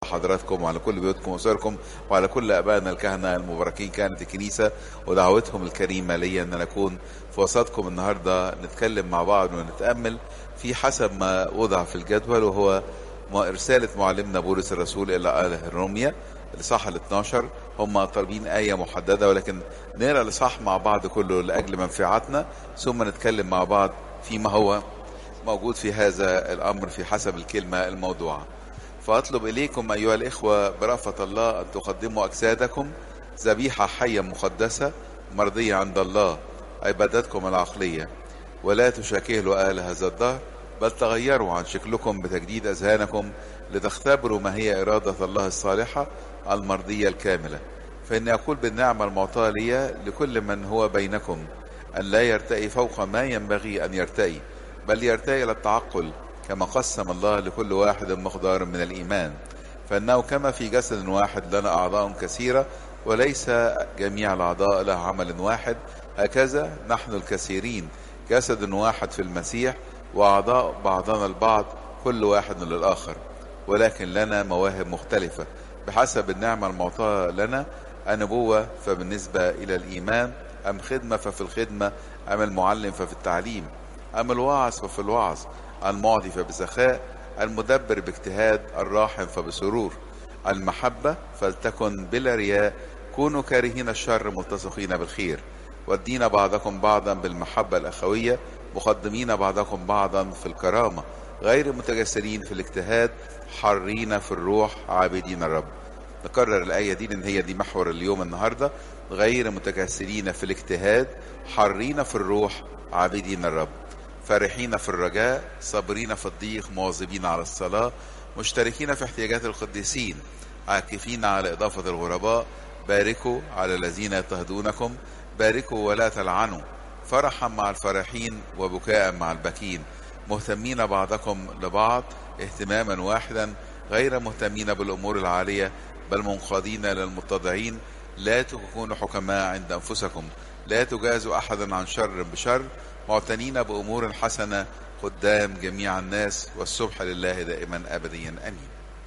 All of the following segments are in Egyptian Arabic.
حضراتكم وعلى كل بيوتكم وأسركم وعلى كل أبائنا الكهنة المباركين كانت الكنيسة ودعوتهم الكريمة لي أن نكون في وسطكم النهاردة نتكلم مع بعض ونتأمل في حسب ما وضع في الجدول وهو رسالة معلمنا بولس الرسول إلى أهل روميا الإصحاح ال 12 هم طالبين آية محددة ولكن نقرا الإصحاح مع بعض كله لأجل منفعتنا ثم نتكلم مع بعض فيما هو موجود في هذا الأمر في حسب الكلمة الموضوعة فأطلب إليكم أيها الإخوة برأفة الله أن تقدموا أجسادكم ذبيحة حية مقدسة مرضية عند الله عبادتكم العقلية ولا تشاكلوا أهل هذا الدهر بل تغيروا عن شكلكم بتجديد أذهانكم لتختبروا ما هي إرادة الله الصالحة المرضية الكاملة فإني أقول بالنعمة المعطاة لي لكل من هو بينكم أن لا يرتئي فوق ما ينبغي أن يرتئي بل يرتئي إلى التعقل كما قسم الله لكل واحد مقدار من الإيمان فإنه كما في جسد واحد لنا أعضاء كثيرة وليس جميع الأعضاء لها عمل واحد هكذا نحن الكثيرين جسد واحد في المسيح وأعضاء بعضنا البعض كل واحد للآخر ولكن لنا مواهب مختلفة بحسب النعمة المعطاة لنا النبوة فبالنسبة إلى الإيمان أم خدمة ففي الخدمة أم المعلم ففي التعليم أم الواعظ ففي الوعظ المعطي فبسخاء المدبر باجتهاد الراحم فبسرور المحبة فلتكن بلا رياء كونوا كارهين الشر ملتصقين بالخير والدين بعضكم بعضا بالمحبة الأخوية مقدمين بعضكم بعضا في الكرامة غير متجسرين في الاجتهاد حارين في الروح عابدين الرب نكرر الآية دي لأن هي دي محور اليوم النهاردة غير متكاسلين في الاجتهاد حارين في الروح عابدين الرب فرحين في الرجاء صابرين في الضيق مواظبين على الصلاة مشتركين في احتياجات القديسين عاكفين على إضافة الغرباء باركوا على الذين يضطهدونكم باركوا ولا تلعنوا فرحا مع الفرحين وبكاء مع البكين مهتمين بعضكم لبعض اهتماما واحدا غير مهتمين بالأمور العالية بل منقادين للمتضعين لا تكونوا حكماء عند أنفسكم لا تجازوا أحدا عن شر بشر معتنين بأمور حسنة قدام جميع الناس والصبح لله دائما أبديا أمين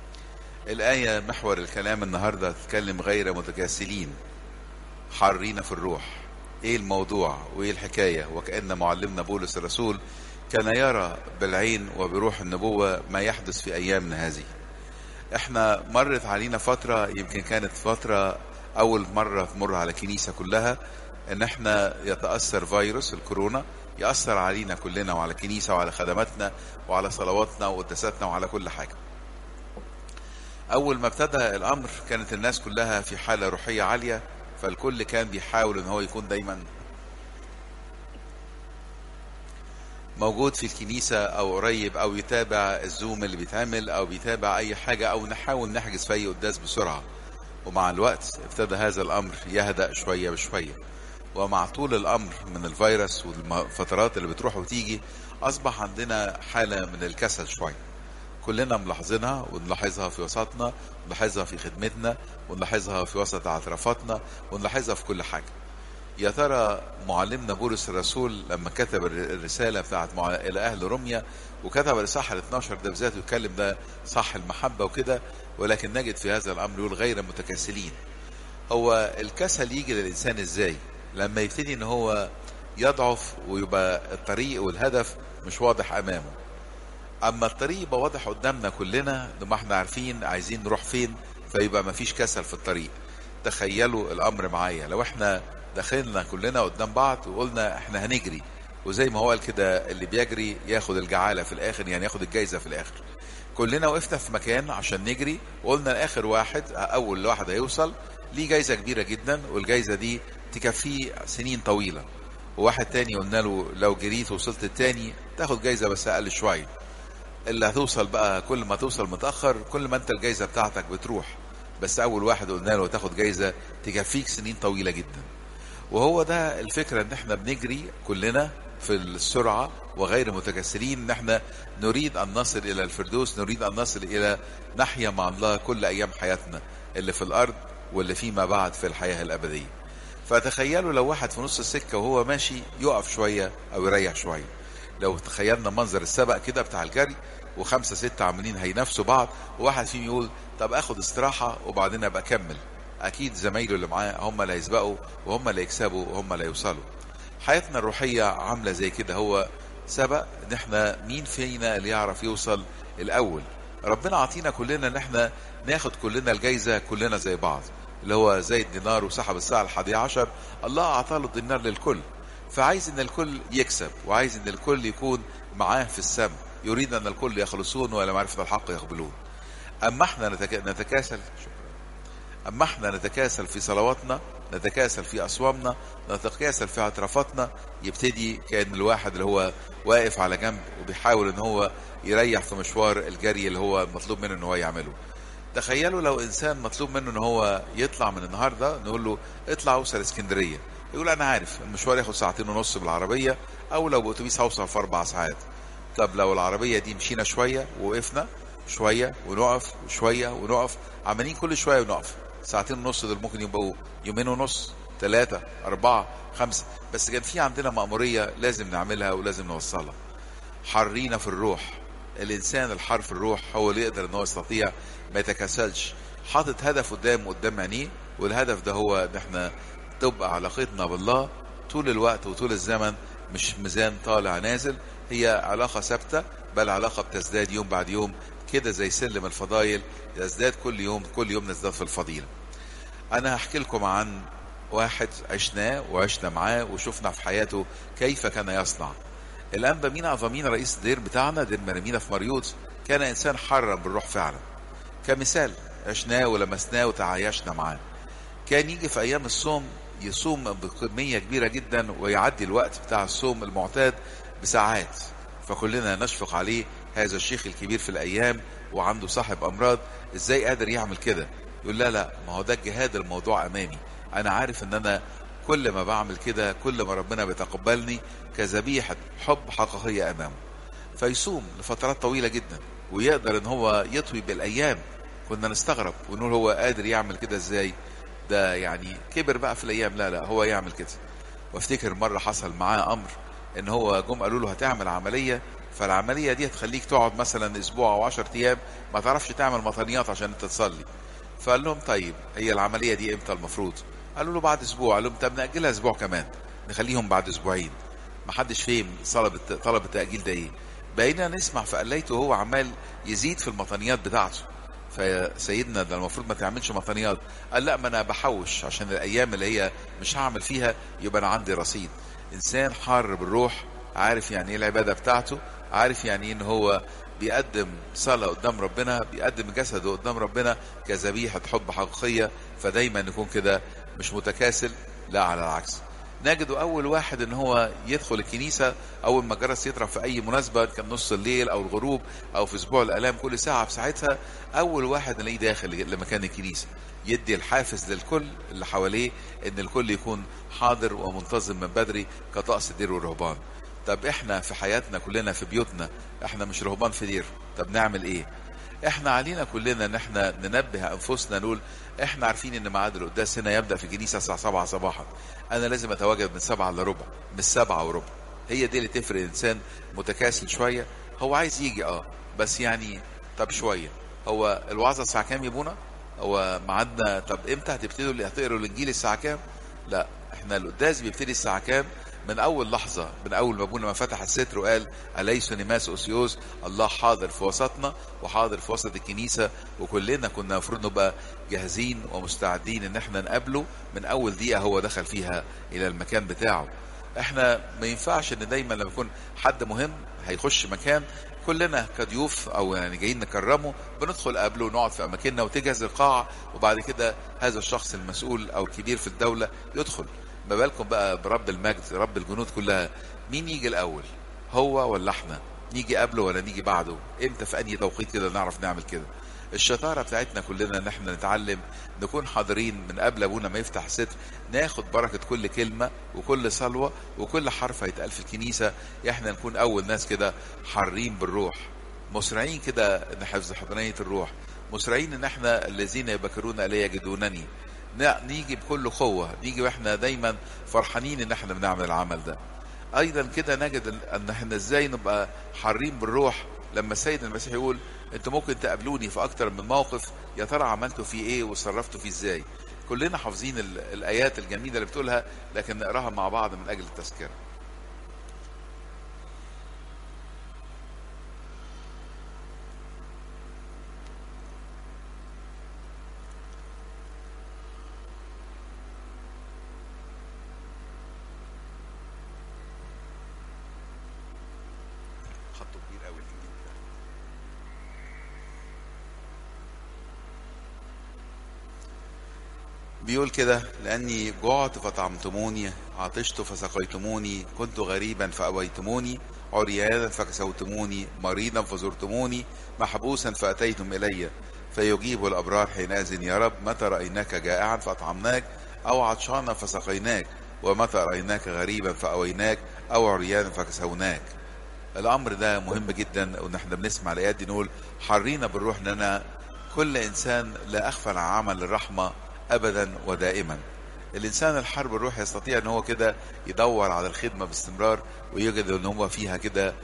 الآية محور الكلام النهاردة تتكلم غير متكاسلين حارين في الروح ايه الموضوع وايه الحكاية وكأن معلمنا بولس الرسول كان يرى بالعين وبروح النبوة ما يحدث في أيامنا هذه احنا مرت علينا فترة يمكن كانت فترة أول مرة تمر على الكنيسة كلها ان احنا يتأثر فيروس الكورونا يأثر علينا كلنا وعلى الكنيسة وعلى خدماتنا وعلى صلواتنا وقداساتنا وعلى كل حاجة أول ما ابتدى الأمر كانت الناس كلها في حالة روحية عالية فالكل كان بيحاول ان هو يكون دايما موجود في الكنيسة او قريب او يتابع الزوم اللي بيتعمل او بيتابع اي حاجة او نحاول نحجز في اي قداس بسرعة ومع الوقت ابتدى هذا الامر يهدأ شوية بشوية ومع طول الامر من الفيروس والفترات اللي بتروح وتيجي اصبح عندنا حالة من الكسل شوية كلنا ملاحظينها ونلاحظها في وسطنا ونلاحظها في خدمتنا ونلاحظها في وسط اعترافاتنا ونلاحظها في كل حاجة يا ترى معلمنا بولس الرسول لما كتب الرسالة بتاعت مع... إلى أهل روميا وكتب الإصحاح ال 12 ده بذاته يتكلم ده صح المحبة وكده ولكن نجد في هذا الأمر يقول غير متكاسلين هو الكسل يجي للإنسان إزاي لما يبتدي إن هو يضعف ويبقى الطريق والهدف مش واضح أمامه اما الطريق يبقى واضح قدامنا كلنا لما احنا عارفين عايزين نروح فين فيبقى مفيش كسل في الطريق تخيلوا الامر معايا لو احنا دخلنا كلنا قدام بعض وقلنا احنا هنجري وزي ما هو قال كده اللي بيجري ياخد الجعالة في الاخر يعني ياخد الجايزة في الاخر كلنا وقفنا في مكان عشان نجري وقلنا اخر واحد اول واحد هيوصل ليه جايزة كبيرة جدا والجايزة دي تكفيه سنين طويلة وواحد تاني قلنا له لو جريت وصلت التاني تاخد جايزة بس اقل شوية اللي هتوصل بقى كل ما توصل متأخر كل ما انت الجايزة بتاعتك بتروح بس اول واحد قلنا له تاخد جايزة تكفيك سنين طويلة جدا وهو ده الفكرة ان احنا بنجري كلنا في السرعة وغير متكسرين ان احنا نريد ان نصل الى الفردوس نريد ان نصل الى نحيا مع الله كل ايام حياتنا اللي في الارض واللي فيما بعد في الحياة الابدية فتخيلوا لو واحد في نص السكة وهو ماشي يقف شوية او يريح شوية لو تخيلنا منظر السبق كده بتاع الجري وخمسة ستة عاملين هينافسوا بعض وواحد فيهم يقول طب اخد استراحة وبعدين ابقى اكمل اكيد زمايله اللي معاه هم اللي هيسبقوا وهم اللي يكسبوا وهم اللي يوصلوا حياتنا الروحية عاملة زي كده هو سبق ان احنا مين فينا اللي يعرف يوصل الاول ربنا عطينا كلنا ان احنا ناخد كلنا الجايزة كلنا زي بعض اللي هو زي الدينار وسحب الساعة الحادية عشر الله اعطاله الدينار للكل فعايز ان الكل يكسب وعايز ان الكل يكون معاه في السماء يريد ان الكل يخلصون ولا معرفة الحق يقبلون اما احنا نتك... نتكاسل شكرا اما احنا نتكاسل في صلواتنا نتكاسل في اصوامنا نتكاسل في اعترافاتنا يبتدي كان الواحد اللي هو واقف على جنب وبيحاول ان هو يريح في مشوار الجري اللي هو مطلوب منه ان هو يعمله تخيلوا لو انسان مطلوب منه ان هو يطلع من النهارده نقول له اطلع اوصل اسكندريه يقول انا عارف المشوار ياخد ساعتين ونص بالعربيه او لو باتوبيس هوصل في اربع ساعات طب لو العربيه دي مشينا شويه ووقفنا شويه ونقف شويه ونقف عمالين كل شويه ونقف ساعتين ونص دول ممكن يبقوا يومين ونص ثلاثة أربعة خمسة بس كان في عندنا مأمورية لازم نعملها ولازم نوصلها حرينا في الروح الإنسان الحر في الروح هو اللي يقدر إن هو يستطيع ما يتكاسلش حاطط هدف قدام قدام عينيه والهدف ده هو إن إحنا تبقى علاقتنا بالله طول الوقت وطول الزمن مش ميزان طالع نازل هي علاقة ثابتة بل علاقة بتزداد يوم بعد يوم كده زي سلم الفضايل يزداد كل يوم كل يوم نزداد في الفضيلة أنا هحكي لكم عن واحد عشناه وعشنا معاه وشفنا في حياته كيف كان يصنع الأنبا مينا أظامين رئيس الدير بتاعنا دير مرمينا في مريوط كان إنسان حرا بالروح فعلا كمثال عشناه ولمسناه وتعايشنا معاه كان يجي في أيام الصوم يصوم بكمية كبيرة جدا ويعدي الوقت بتاع الصوم المعتاد بساعات فكلنا نشفق عليه هذا الشيخ الكبير في الأيام وعنده صاحب أمراض إزاي قادر يعمل كده يقول لا لا ما هو ده الجهاد الموضوع أمامي أنا عارف إن أنا كل ما بعمل كده كل ما ربنا بيتقبلني كذبيحة حب حقيقية أمامه فيصوم لفترات طويلة جدا ويقدر إن هو يطوي بالأيام كنا نستغرب ونقول هو قادر يعمل كده إزاي ده يعني كبر بقى في الأيام لا لا هو يعمل كده وافتكر مرة حصل معاه أمر إن هو جم قالوا له هتعمل عملية فالعملية دي هتخليك تقعد مثلا أسبوع أو 10 أيام ما تعرفش تعمل مطنيات عشان أنت تصلي فقال لهم طيب هي العملية دي إمتى المفروض قالوا له بعد أسبوع قال لهم طب نأجلها أسبوع كمان نخليهم بعد أسبوعين ما حدش فهم طلب طلب التأجيل ده إيه بقينا نسمع في قلايته وهو عمال يزيد في المطنيات بتاعته فسيدنا ده المفروض ما تعملش مطنيات قال لا ما انا بحوش عشان الايام اللي هي مش هعمل فيها يبقى انا عندي رصيد انسان حار بالروح عارف يعني ايه العباده بتاعته عارف يعني ايه ان هو بيقدم صلاة قدام ربنا بيقدم جسده قدام ربنا كذبيحة حب حقيقية فدايما نكون كده مش متكاسل لا على العكس نجد اول واحد ان هو يدخل الكنيسة اول ما جرس يضرب في اي مناسبة كان نص الليل او الغروب او في اسبوع الالام كل ساعة في ساعتها اول واحد نلاقيه داخل لمكان الكنيسة يدي الحافز للكل اللي حواليه ان الكل يكون حاضر ومنتظم من بدري كطقس دير والرهبان طب احنا في حياتنا كلنا في بيوتنا احنا مش رهبان في دير طب نعمل ايه احنا علينا كلنا ان احنا ننبه انفسنا نقول احنا عارفين ان ميعاد القداس هنا يبدا في الكنيسه الساعه 7 صباحا انا لازم اتواجد من 7 الا ربع مش 7 وربع هي دي اللي تفرق الانسان متكاسل شويه هو عايز يجي اه بس يعني طب شويه هو الوعظه الساعه كام يا ابونا هو ميعادنا طب امتى هتبتدوا اللي هتقروا الانجيل الساعه كام لا احنا القداس بيبتدي الساعه كام من اول لحظة من اول ما ابونا ما فتح الستر وقال اليس نماس اوسيوس الله حاضر في وسطنا وحاضر في وسط الكنيسة وكلنا كنا المفروض نبقى جاهزين ومستعدين ان احنا نقابله من اول دقيقة هو دخل فيها الى المكان بتاعه احنا ما ينفعش ان دايما لما يكون حد مهم هيخش مكان كلنا كضيوف او يعني جايين نكرمه بندخل قبله ونقعد في اماكننا وتجهز القاعة وبعد كده هذا الشخص المسؤول او الكبير في الدولة يدخل ما بالكم بقى برب المجد رب الجنود كلها مين يجي الاول هو ولا احنا نيجي قبله ولا نيجي بعده امتى في انهي توقيت كده نعرف نعمل كده الشطارة بتاعتنا كلنا ان احنا نتعلم نكون حاضرين من قبل ابونا ما يفتح ستر ناخد بركة كل كلمة وكل صلوة وكل حرف هيتقال في الكنيسة احنا نكون اول ناس كده حارين بالروح مسرعين كده نحفظ حضنية الروح مسرعين ان احنا الذين يبكرون الي يجدونني نيجي بكل قوة نيجي واحنا دايما فرحانين ان احنا بنعمل العمل ده ايضا كده نجد ان احنا ازاي نبقى حارين بالروح لما السيد المسيح يقول انتوا ممكن تقابلوني في اكتر من موقف يا ترى عملتوا فيه ايه وصرفتوا فيه ازاي كلنا حافظين ال- الايات الجميله اللي بتقولها لكن نقراها مع بعض من اجل التذكره خطه كبير قوي الانجيل ده بيقول كده لأني جعت فطعمتموني عطشت فسقيتموني كنت غريبا فأويتموني عريانا فكسوتموني مريضا فزرتموني محبوسا فأتيتم إلي فيجيب الأبرار حينئذ يا رب متى رأيناك جائعا فأطعمناك أو عطشانا فسقيناك ومتى رأيناك غريبا فأويناك أو عريانا فكسوناك الأمر ده مهم جدا وإن احنا بنسمع الآيات دي نقول حرينا بالروح إننا كل إنسان لا أغفل عن عمل الرحمة ابدا ودائما الانسان الحرب الروح يستطيع ان هو كده يدور على الخدمه باستمرار ويجد ان هو فيها كده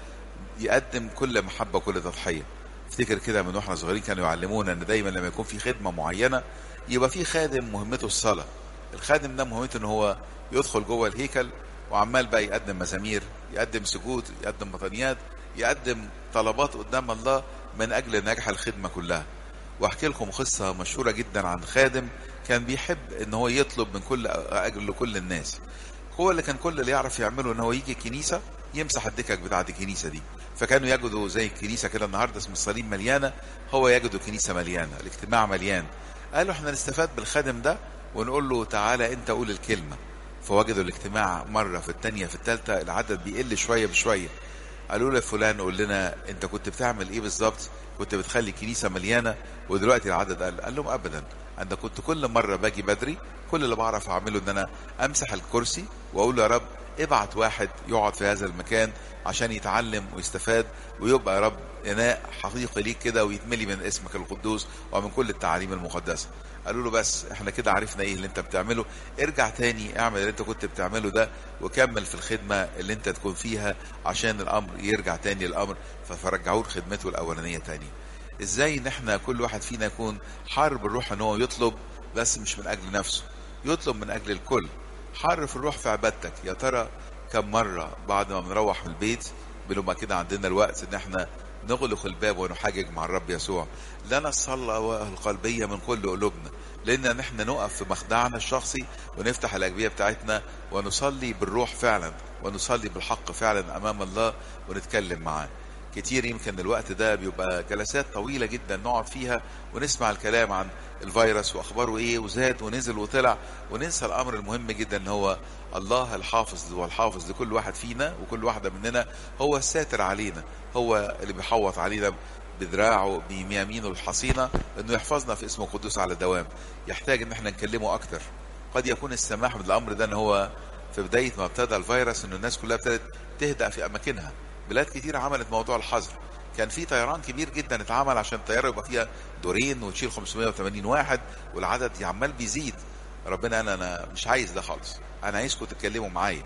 يقدم كل محبه وكل تضحيه افتكر كده من واحنا صغيرين كانوا يعلمونا ان دايما لما يكون في خدمه معينه يبقى في خادم مهمته الصلاه الخادم ده مهمته ان هو يدخل جوه الهيكل وعمال بقى يقدم مزامير يقدم سجود يقدم مطنيات يقدم طلبات قدام الله من اجل نجاح الخدمه كلها واحكي لكم قصه مشهوره جدا عن خادم كان بيحب ان هو يطلب من كل اجل كل الناس هو اللي كان كل اللي يعرف يعمله ان هو يجي الكنيسه يمسح الدكك بتاعت الكنيسه دي فكانوا يجدوا زي الكنيسه كده النهارده اسم الصليب مليانه هو يجد الكنيسه مليانه الاجتماع مليان قالوا احنا نستفاد بالخادم ده ونقول له تعالى انت قول الكلمه فوجدوا الاجتماع مره في الثانيه في الثالثه العدد بيقل شويه بشويه قالوا له فلان قول لنا انت كنت بتعمل ايه بالظبط كنت بتخلي الكنيسه مليانه ودلوقتي العدد قل قال لهم ابدا انا كنت كل مره باجي بدري كل اللي بعرف اعمله ان انا امسح الكرسي واقول يا رب ابعت واحد يقعد في هذا المكان عشان يتعلم ويستفاد ويبقى يا رب اناء حقيقي ليك كده ويتملي من اسمك القدوس ومن كل التعاليم المقدسه قالوا له بس احنا كده عرفنا ايه اللي انت بتعمله ارجع تاني اعمل اللي انت كنت بتعمله ده وكمل في الخدمه اللي انت تكون فيها عشان الامر يرجع تاني الامر فرجعوه لخدمته الاولانيه تاني ازاي ان احنا كل واحد فينا يكون حار بالروح ان هو يطلب بس مش من اجل نفسه يطلب من اجل الكل حار في الروح في عبادتك يا ترى كم مرة بعد ما بنروح من البيت بنبقى كده عندنا الوقت ان احنا نغلق الباب ونحاجج مع الرب يسوع لنا الصلاة القلبية من كل قلوبنا لان نحن نقف في مخدعنا الشخصي ونفتح الاجبية بتاعتنا ونصلي بالروح فعلا ونصلي بالحق فعلا امام الله ونتكلم معاه كتير يمكن الوقت ده بيبقى جلسات طويلة جدا نقعد فيها ونسمع الكلام عن الفيروس واخباره ايه وزاد ونزل وطلع وننسى الامر المهم جدا ان هو الله الحافظ والحافظ لكل واحد فينا وكل واحدة مننا هو الساتر علينا هو اللي بيحوط علينا بدراعه بيمينه الحصينة انه يحفظنا في اسمه القدوس على الدوام يحتاج ان احنا نكلمه اكتر قد يكون السماح بالامر ده ان هو في بداية ما ابتدى الفيروس ان الناس كلها ابتدت تهدأ في اماكنها بلاد كتير عملت موضوع الحظر كان في طيران كبير جدا اتعمل عشان الطياره يبقى فيها دورين وتشيل 580 واحد والعدد عمال بيزيد ربنا انا انا مش عايز ده خالص انا عايزكم تتكلموا معايا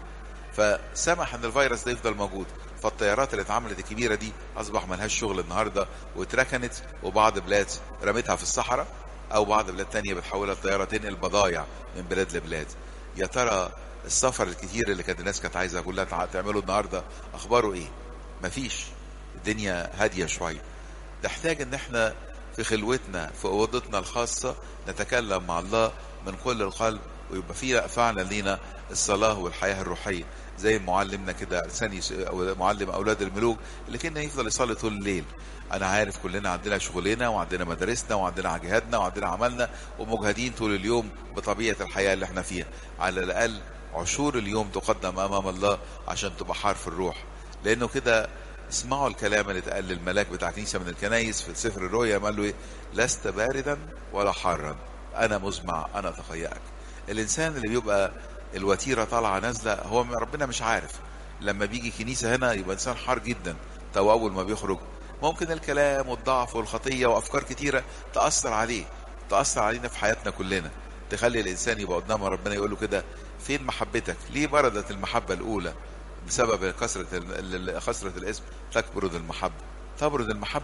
فسمح ان الفيروس ده يفضل موجود فالطيارات اللي اتعملت الكبيره دي اصبح ملهاش شغل النهارده واتركنت وبعض بلاد رمتها في الصحراء او بعض بلاد تانية بتحولها الطياره تنقل بضايع من بلاد لبلاد يا ترى السفر الكتير اللي كانت الناس كانت عايزه كلها تعمله النهارده اخباره ايه مفيش الدنيا هاديه شويه تحتاج ان احنا في خلوتنا في اوضتنا الخاصه نتكلم مع الله من كل القلب ويبقى فيها فعلا لينا الصلاه والحياه الروحيه زي معلمنا كده لساني او معلم اولاد الملوك اللي كان يفضل يصلي طول الليل انا عارف كلنا عندنا شغلنا وعندنا مدارسنا وعندنا جهادنا وعندنا عملنا ومجهدين طول اليوم بطبيعه الحياه اللي احنا فيها على الاقل عشور اليوم تقدم امام الله عشان تبقى حار في الروح لانه كده اسمعوا الكلام اللي اتقال للملاك بتاع كنيسه من الكنايس في سفر الرؤيا قال له ايه لست باردا ولا حارا انا مزمع انا اتخيأك الانسان اللي بيبقى الوتيره طالعه نازله هو ربنا مش عارف لما بيجي كنيسه هنا يبقى انسان حار جدا تو اول ما بيخرج ممكن الكلام والضعف والخطيه وافكار كتيره تاثر عليه تاثر علينا في حياتنا كلنا تخلي الانسان يبقى قدام ربنا يقول له كده فين محبتك ليه بردت المحبه الاولى بسبب كثرة كثرة الاسم تكبرد المحبة تبرد المحبة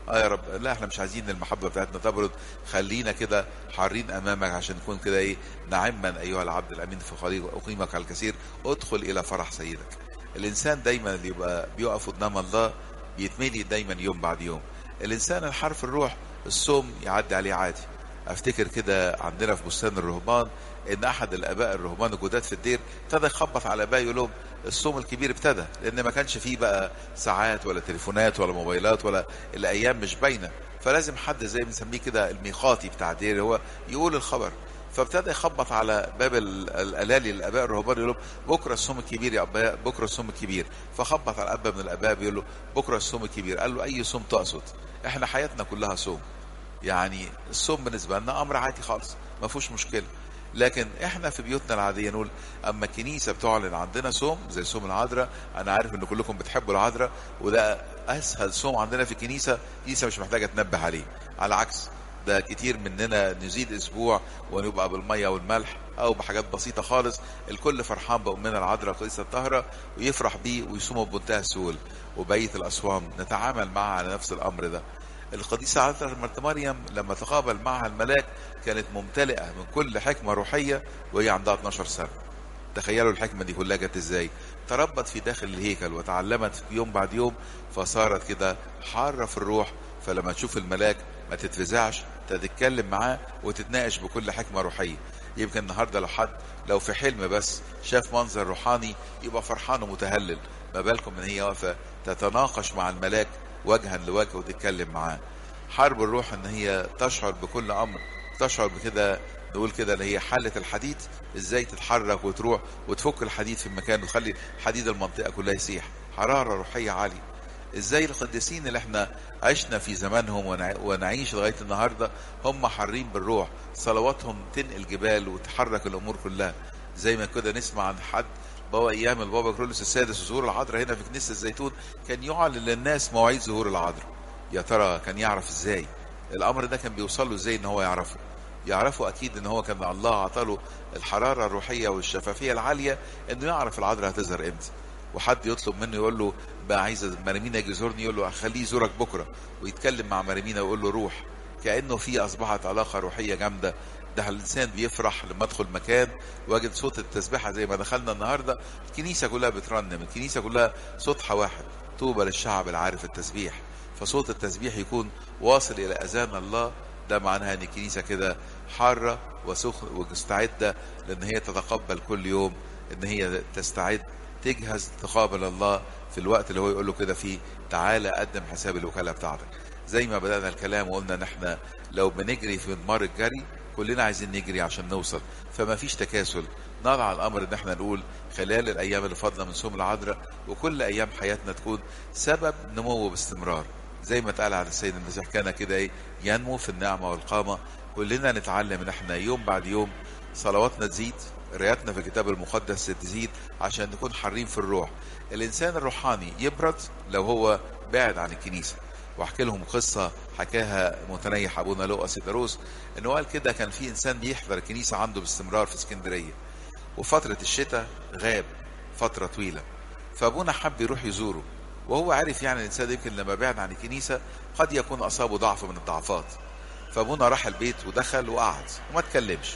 اه يا رب لا احنا مش عايزين المحبه بتاعتنا تبرد خلينا كده حارين امامك عشان نكون كده ايه نعما ايها العبد الامين في خليق اقيمك على الكثير ادخل الى فرح سيدك الانسان دايما اللي يبقى بيقف قدام الله بيتملي دايما يوم بعد يوم الانسان الحرف الروح الصوم يعدي عليه عادي افتكر كده عندنا في بستان الرهبان ان احد الاباء الرهبان الجداد في الدير ابتدى يخبط على اباء يقول لهم الصوم الكبير ابتدى لان ما كانش فيه بقى ساعات ولا تليفونات ولا موبايلات ولا الايام مش باينه فلازم حد زي بنسميه كده الميقاتي بتاع الدير هو يقول الخبر فابتدى يخبط على باب الالالي الاباء الرهبان يقول لهم بكره الصوم الكبير يا اباء بكره الصوم الكبير فخبط على اب من الاباء بيقول له بكره الصوم الكبير قال له اي صوم تقصد احنا حياتنا كلها صوم يعني الصوم بالنسبه لنا امر عادي خالص ما فيهوش مشكله لكن احنا في بيوتنا العاديه نقول اما الكنيسه بتعلن عندنا صوم زي صوم العذراء انا عارف ان كلكم بتحبوا العذراء وده اسهل صوم عندنا في الكنيسه الكنيسه مش محتاجه تنبه عليه على العكس ده كتير مننا نزيد اسبوع ونبقى بالميه والملح او بحاجات بسيطه خالص الكل فرحان بامنا العذراء القديسه الطاهره ويفرح بيه ويصومه بمنتهى السهوله وبقيه الاصوام نتعامل معها على نفس الامر ده القديسة عذراء مرت مريم لما تقابل معها الملاك كانت ممتلئة من كل حكمة روحية وهي عندها 12 سنة تخيلوا الحكمة دي كلها جت ازاي تربت في داخل الهيكل وتعلمت يوم بعد يوم فصارت كده حارة في الروح فلما تشوف الملاك ما تتفزعش تتكلم معاه وتتناقش بكل حكمة روحية يمكن النهاردة لو حد لو في حلم بس شاف منظر روحاني يبقى فرحان ومتهلل ما بالكم ان هي واقفة تتناقش مع الملاك وجها لوجه وتتكلم معاه حرب الروح ان هي تشعر بكل امر تشعر بكده نقول كده اللي هي حالة الحديد ازاي تتحرك وتروح وتفك الحديد في المكان وتخلي حديد المنطقة كلها يسيح حرارة روحية عالية ازاي القديسين اللي احنا عشنا في زمانهم ونعيش لغاية النهاردة هم حارين بالروح صلواتهم تنقل جبال وتحرك الامور كلها زي ما كده نسمع عن حد بابا ايام البابا كرولوس السادس وظهور العذراء هنا في كنيسه الزيتون كان يعلن للناس مواعيد ظهور العذراء يا ترى كان يعرف ازاي الامر ده كان بيوصل له ازاي ان هو يعرفه يعرفه اكيد ان هو كان الله عطاله الحراره الروحيه والشفافيه العاليه انه يعرف العذراء هتظهر امتى وحد يطلب منه يقول له بقى عايز مريمينا يجي يزورني يقول له خليه يزورك بكره ويتكلم مع مريمينا ويقول له روح كانه في اصبحت علاقه روحيه جامده ده الانسان بيفرح لما ادخل مكان واجد صوت التسبيحه زي ما دخلنا النهارده الكنيسه كلها بترنم الكنيسه كلها صوتها واحد طوبى للشعب العارف التسبيح فصوت التسبيح يكون واصل الى اذان الله ده معناها ان الكنيسه كده حاره وسخن ومستعده لان هي تتقبل كل يوم ان هي تستعد تجهز تقابل الله في الوقت اللي هو يقول له كده فيه تعالى قدم حساب الوكاله بتاعتك زي ما بدانا الكلام وقلنا ان احنا لو بنجري في مضمار الجري كلنا عايزين نجري عشان نوصل فما فيش تكاسل نضع الامر ان احنا نقول خلال الايام اللي فاضله من صوم العذراء وكل ايام حياتنا تكون سبب نمو باستمرار زي ما اتقال عن السيد المسيح كان كده ايه ينمو في النعمه والقامه كلنا نتعلم ان احنا يوم بعد يوم صلواتنا تزيد قراياتنا في الكتاب المقدس تزيد عشان نكون حرين في الروح الانسان الروحاني يبرد لو هو بعد عن الكنيسه واحكي لهم قصة حكاها متنيح ابونا لؤى سيداروس انه قال كده كان في انسان بيحضر الكنيسة عنده باستمرار في اسكندرية وفترة الشتاء غاب فترة طويلة فابونا حب يروح يزوره وهو عارف يعني الانسان يمكن لما بعد عن الكنيسة قد يكون اصابه ضعف من الضعفات فابونا راح البيت ودخل وقعد وما اتكلمش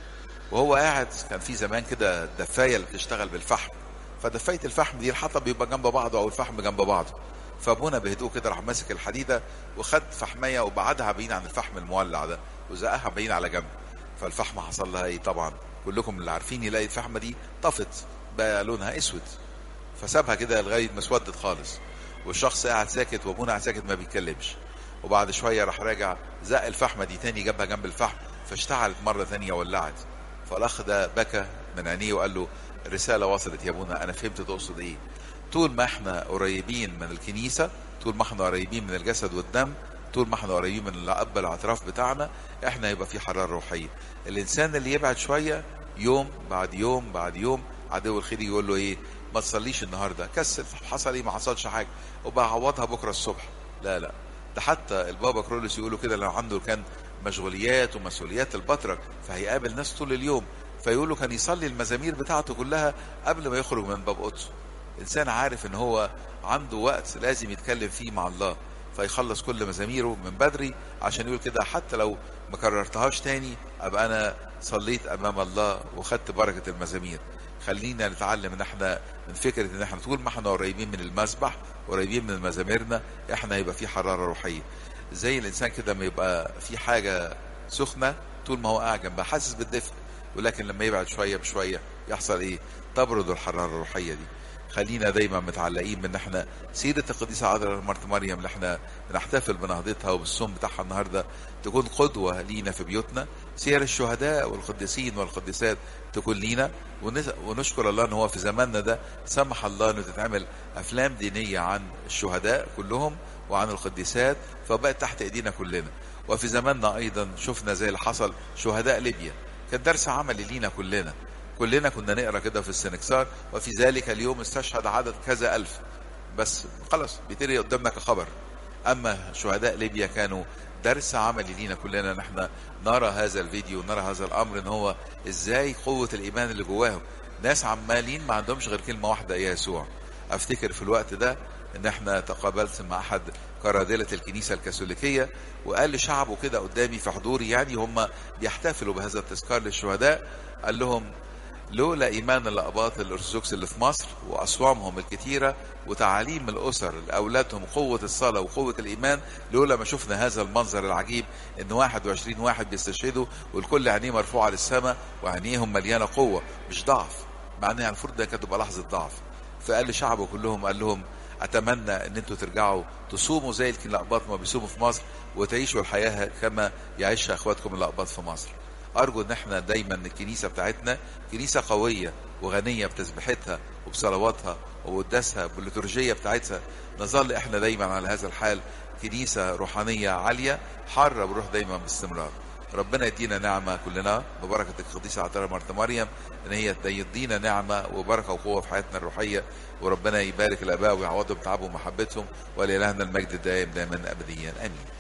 وهو قاعد كان في زمان كده الدفاية اللي بتشتغل بالفحم فدفاية الفحم دي الحطب بيبقى جنب بعضه او الفحم جنب بعضه فابونا بهدوء كده راح ماسك الحديده وخد فحميه وبعدها بعيد عن الفحم المولع ده وزقها بعيد على جنب فالفحمه حصل لها ايه طبعا كلكم اللي عارفين يلاقي الفحمه دي طفت بقى لونها اسود فسابها كده لغايه ما اسودت خالص والشخص قاعد ساكت وابونا قاعد ساكت ما بيتكلمش وبعد شويه راح راجع زق الفحمه دي تاني جابها جنب الفحم فاشتعلت مره ثانيه ولعت فالاخ ده بكى من عينيه وقال له رساله وصلت يا ابونا انا فهمت تقصد ايه طول ما احنا قريبين من الكنيسة طول ما احنا قريبين من الجسد والدم طول ما احنا قريبين من الاب الاعتراف بتاعنا احنا يبقى في حرارة روحية الانسان اللي يبعد شوية يوم بعد يوم بعد يوم عدو الخير يقول له ايه ما تصليش النهارده كسل حصل ايه ما حصلش حاجه وبعوضها بكره الصبح لا لا ده حتى البابا كرولوس يقولوا كده لو عنده كان مشغوليات ومسؤوليات البطرك فهيقابل ناس طول اليوم فيقولوا كان يصلي المزامير بتاعته كلها قبل ما يخرج من باب قدسه انسان عارف ان هو عنده وقت لازم يتكلم فيه مع الله فيخلص كل مزاميره من بدري عشان يقول كده حتى لو ما كررتهاش تاني ابقى انا صليت امام الله وخدت بركه المزامير خلينا نتعلم ان احنا من فكره ان احنا طول ما احنا قريبين من المسبح قريبين من مزاميرنا احنا هيبقى في حراره روحيه زي الانسان كده ما يبقى في حاجه سخنه طول ما هو قاعد جنبها حاسس بالدفء ولكن لما يبعد شويه بشويه يحصل ايه تبرد الحراره الروحيه دي خلينا دايما متعلقين بان احنا سيره القديسه عذراء مرت مريم اللي احنا بنحتفل بنهضتها وبالصوم بتاعها النهارده تكون قدوه لينا في بيوتنا سير الشهداء والقديسين والقديسات تكون لينا ونشكر الله ان هو في زماننا ده سمح الله انه تتعمل افلام دينيه عن الشهداء كلهم وعن القديسات فبقت تحت ايدينا كلنا وفي زماننا ايضا شفنا زي اللي حصل شهداء ليبيا كان درس عملي لينا كلنا كلنا كنا نقرا كده في السنكسار وفي ذلك اليوم استشهد عدد كذا الف بس خلاص بيتري قدامنا كخبر اما شهداء ليبيا كانوا درس عملي لينا كلنا نحن نرى هذا الفيديو ونرى هذا الامر ان هو ازاي قوه الايمان اللي جواهم ناس عمالين ما عندهمش غير كلمه واحده يا يسوع افتكر في الوقت ده ان احنا تقابلت مع احد كرادلة الكنيسة الكاثوليكية وقال لشعبه كده قدامي في حضوري يعني هم بيحتفلوا بهذا التذكار للشهداء قال لهم لولا ايمان الاباط الارثوذكس اللي في مصر واصوامهم الكتيره وتعاليم الاسر لاولادهم قوه الصلاه وقوه الايمان لولا ما شفنا هذا المنظر العجيب ان 21 واحد بيستشهدوا والكل عينيه مرفوعه للسماء وعينيهم مليانه قوه مش ضعف مع ان المفروض ده كانت تبقى لحظه ضعف فقال لشعبه كلهم قال لهم اتمنى ان انتوا ترجعوا تصوموا زي الاقباط ما بيصوموا في مصر وتعيشوا الحياه كما يعيشها اخواتكم الاقباط في مصر ارجو ان احنا دايما الكنيسه بتاعتنا كنيسه قويه وغنيه بتسبيحتها وبصلواتها وبقداسها بالليتورجيه بتاعتها نظل احنا دايما على هذا الحال كنيسه روحانيه عاليه حاره بروح دايما باستمرار ربنا يدينا نعمة كلنا ببركة القديسة عطارة مرت مريم إن هي تدينا نعمة وبركة وقوة في حياتنا الروحية وربنا يبارك الآباء ويعوضهم تعبهم ومحبتهم ولإلهنا المجد الدائم دائما أبديا آمين